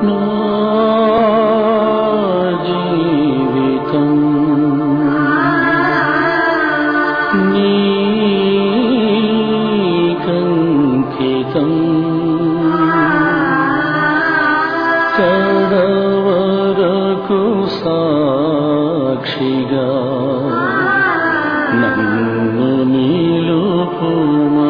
నా జీవితం నీకంకితం కడవరకు సాక్షిగా నన్ను నిలుపుమా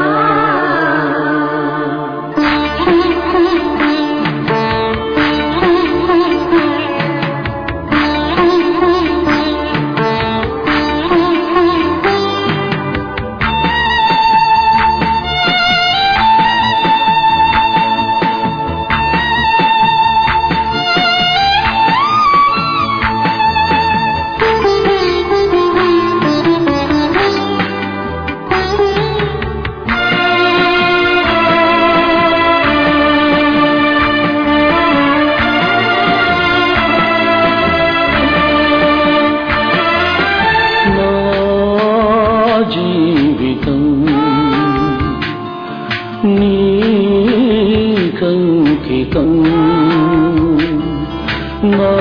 నా జీవితం నీకంకితం నా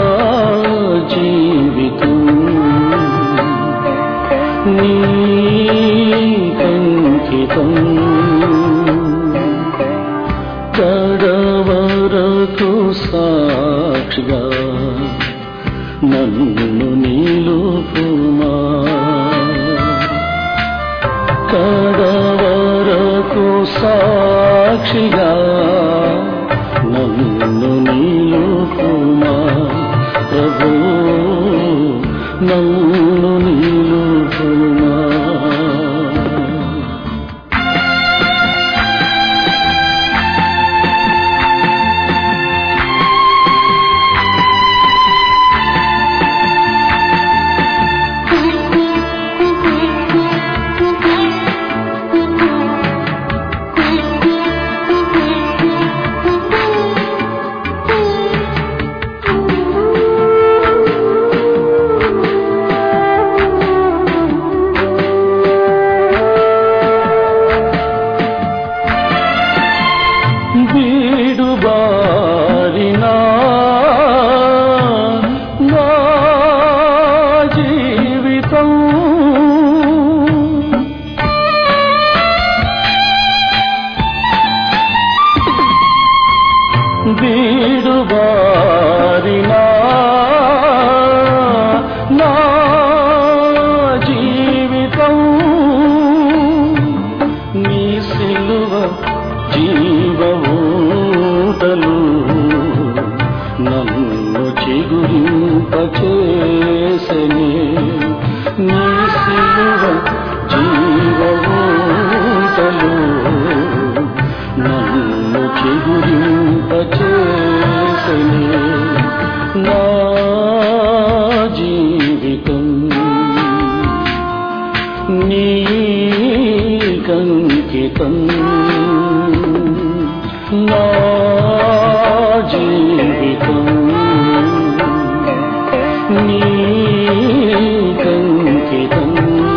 జీవితం నీకంకితం కడవరకు సాక్షిగా నన్ను నిలుపుమా కడవరకు సాక్షిగా నన్ను నిలుపుమా ప్రభు నన్ను నిలుపుమా బీడు బారినా నా జీవితం బీడు బారినా నా జీవితం నీ సిలువ జీవమూటలు నన్ను చిగురింపచేసని నీ సిలువ జీవమూటలు నన్ను చిగురింపచేసని నా జీవితం నీకంకితం నా జీవితం నీకంకితం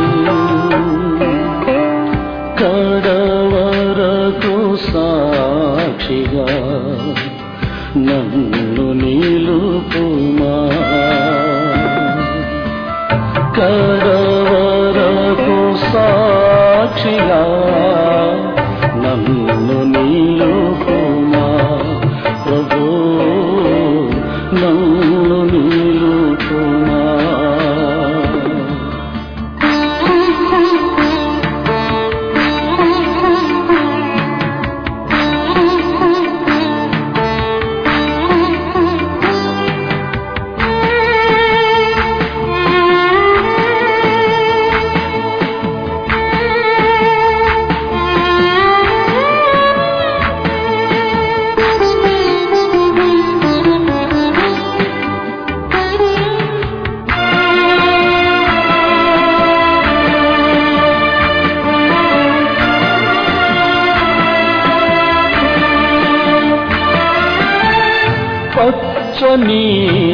కడవరకు సాక్షిగా నన్ను నిలుపుమా కడవరకు సాక్షిగా నన్ను నిలుపుమా ప్రభు నన్ను నిలుపుమా పచ్చని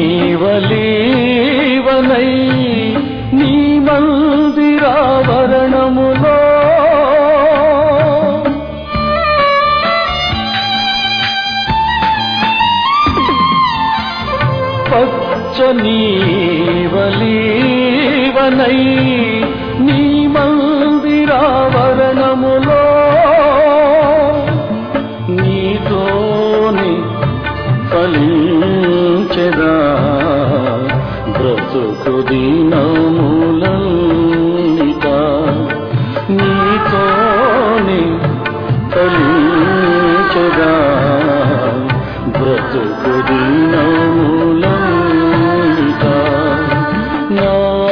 వలీవనై నీ మందిరావరణములో నీవలీవనై నీ మందిరావరణములో నీతోని ఫలించెదా బ్రతుకు దినములంత నీతోని ఫలించెదా బ్రతుకు దినములంత నా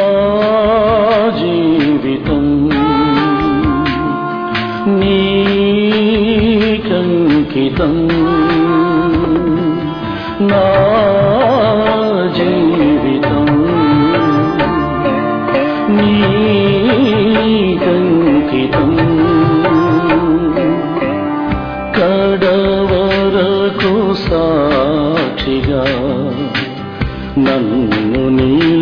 జీవితం నీకంకితం నా జీవితం నీకంకితం కడవరకు సాక్షిగా నన్ను నీ